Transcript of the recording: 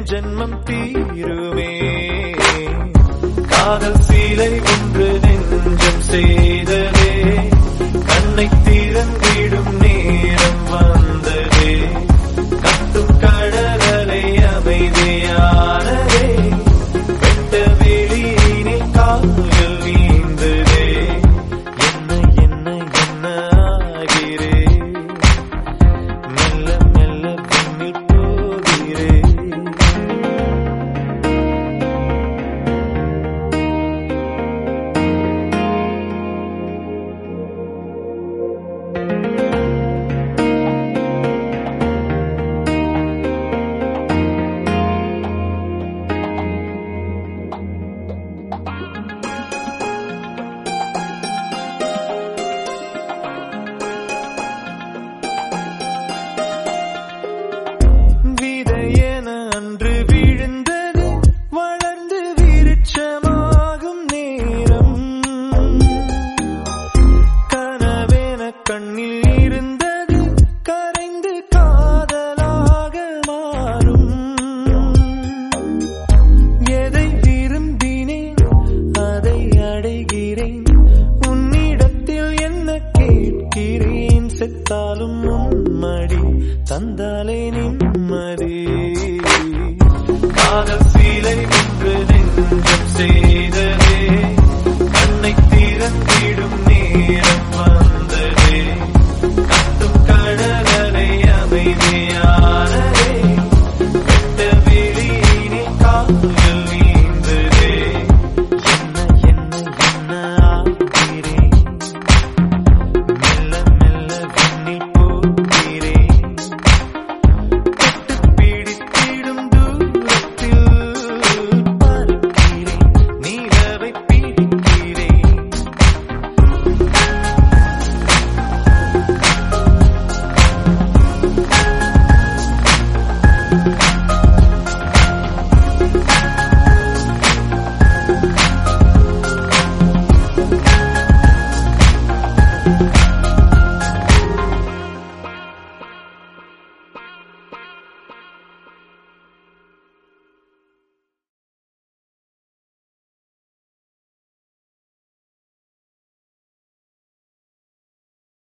ஜென்மம் தீருமே காதல் சீலை ஒன்று நெஞ்சம் செய்ததே கண்ணை திறந்திடும் நேரம் வந்ததே கத்தும் கடலலை அமைதியானதே வெட்ட வெளியினில் கால்கள் நீந்ததே என்ன என்ன என்ன ஆகிறேன் மெல்ல மெல்ல பின்னில் போகிறேன் விதையென அன்று விழுந்தது வளர்ந்து விருட்சமாகும் நேரம் கனவென கண்ணில் இருந்தது கரைந்து காதலாக மாறும் எதை விரும்பினேன் அதை அடைகிறேன் உன்னிடத்தில் என்ன கேட்கிறேன் செத்தாலும் உன்மடி தந்தாலே நிம்மதி காதல் சீலை ஒன்று நெஞ்சம் செய்ததே கண்ணை திறந்திடும் நேரம் வந்ததே கத்தும் கடலலை அமைதியானதே வெட்ட வெளியினில் கால்கள் நீந்ததே என்ன என்ன என்ன ஆகிறேன் மெல்ல மெல்ல விண்ணில் போகிறேன் தொட்டு பிடித்திடும் தூரத்தில் பார்க்கிறேன் நீலவை பிடிக்கிறேன்